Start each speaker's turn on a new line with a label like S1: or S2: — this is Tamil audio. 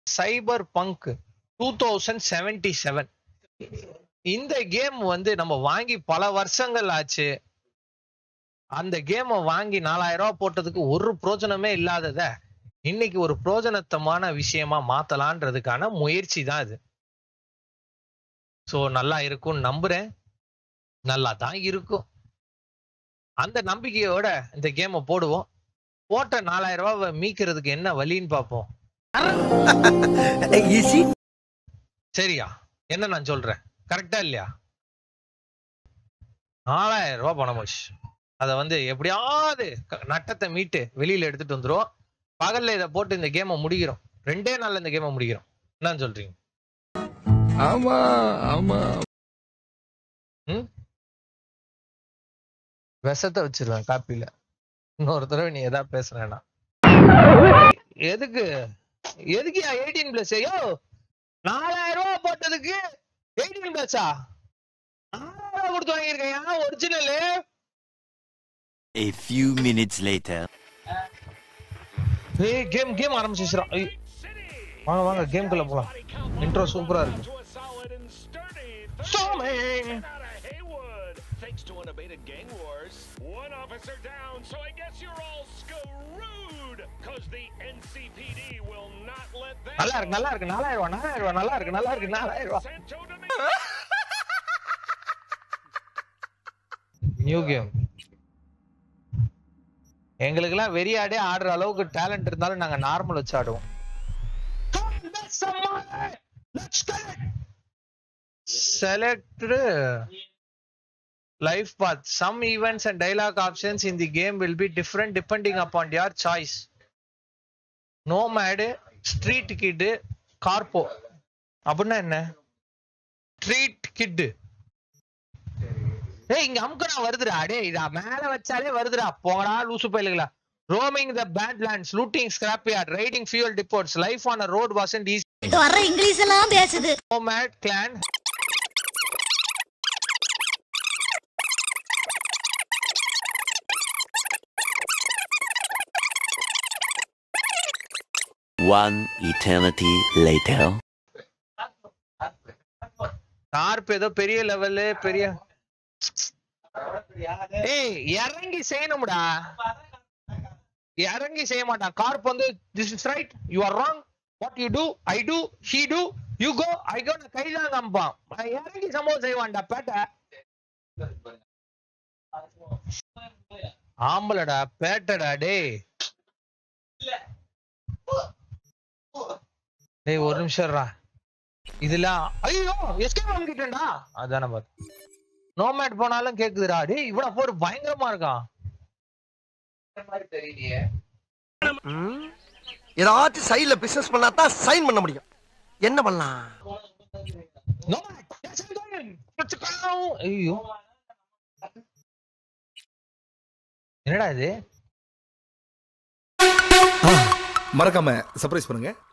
S1: சைபர் Cyberpunk two thousand seventy seven இந்த கேம் வந்து நம்ம வாங்கி பல வருஷங்கள் ஆச்சு அந்த கேமை வாங்கி நாலாயிரம் ரூபாய் போட்டதுக்கு ஒரு பிரோஜனமே இல்லாதத இன்னைக்கு ஒரு பிரோஜனத்தமான விஷயமா மாத்தலான்றதுக்கான முயற்சி தான் இது ஸோ நல்லா இருக்கும்னு நம்புறேன் நல்லா தான் இருக்கும் அந்த நம்பிக்கையோட இந்த கேமை போடுவோம் போட்ட நாலாயிரம் ரூபாவை மீக்கிறதுக்கு என்ன வழின்னு பார்ப்போம் சரியா என்ன நான் சொல்றேன் கரெக்டா இல்லையா நாலாயிரம் ரூபாய் பணம் போச்சு அதை வந்து எப்படியாவது க- நட்டத்தை மீட்டு வெளியில எடுத்துட்டு வந்துரும் பகல்ல இதை போட்டு இந்த கேமை முடிக்கிறோம் ரெண்டே நாள்ல இந்த கேமை முடிக்கிறோம் என்னன்னு சொல்றீங்க
S2: ஆமா ஆமா
S1: ம் விஷத்தை வச்சிருவேன் காப்பில இன்னொரு தடவை நீ எதா பேசுறேன்னா எதுக்கு எதுக்கு எயிட்டீன் பிளஸ் ஐயோ நாலாயிரம் ரூபாய் போட்டதுக்கு எயிட்டீன் பிளஸா நாலாயிரம் ரூபாய் கொடுத்து வாங்கியிருக்கேன் original
S3: A few minutes later.
S1: ஏய் கேம் கேம் ஆரம்பிச்சிச்சுடா ஐய். வாங்க வாங்க கேம்குள்ள போலாம் இன்ட்ரோ சூப்பரா இருக்கு Storming.
S4: Thanks to unabated gang wars. One officer down, so I guess you're all screwed. Cause the NCPD will not let that
S1: நல்லா இருக்கு நல்லா இருக்கு நாலாயிரம் ரூபாய் நாலாயிரம் ரூபாய் நல்லா இருக்கு நல்லா இருக்கு நாலாயிரம் ரூபாய்
S4: Santo Domingo.
S1: நியூ கேம் எங்களுக்கெல்லாம் வெறியாடே ஆடுற அளவுக்கு டேலண்ட் இருந்தாலும் நாங்க நார்மல் வச்சு ஆடுவோம் select life path some events and dialogue options in the game will be different depending upon your choice nomad street kid corpo அப்படின்னா என்ன ஸ்ட்ரீட் கிட்டு ஏய் இங்க அமுக்கடா வருதுடா டேய் இதா மேல வச்சாலே வருதுடா போங்கடா லூசு பயிலுங்களா roaming the badlands looting scrap yard riding fuel depots life on a road wasn't easy
S5: வர்ற இங்கிலீஷ் எல்லாம் பேசுது
S1: nomad clan
S3: One eternity later.
S1: Corp ஏதோ பெரிய லெவலு பெரிய ஏய் இறங்கி செய்யணும்டா இறங்கி செய்ய மாட்டான் கார்ப் வந்து this is right you are wrong what you do I do he do you go I go கைதான் காமிப்பான் அவன் இறங்கி சம்பவம் செய்வான்டா பேட்டை ஆம்பளடா பேட்டடா டேய் டேய் ஒரு நிமிஷம்டா இதுல ஐயோ எஸ்கே வாங்கிட்டேன்டா அதானே பாத்து நோமேட் போனாலும் கேக்குதுடா டேய் இவ்வளவு போர் பயங்கரமா இருக்கான்
S6: ஏதாச்சும் சைடுல பிசினஸ் பண்ணா தான் சைன் பண்ண முடியும் என்ன பண்ணலாம்
S1: Nomad, yes, I'm going. Let's go. ஐயோ என்னடா இது
S2: மறக்காம சர்ப்ரைஸ் பண்ணுங்க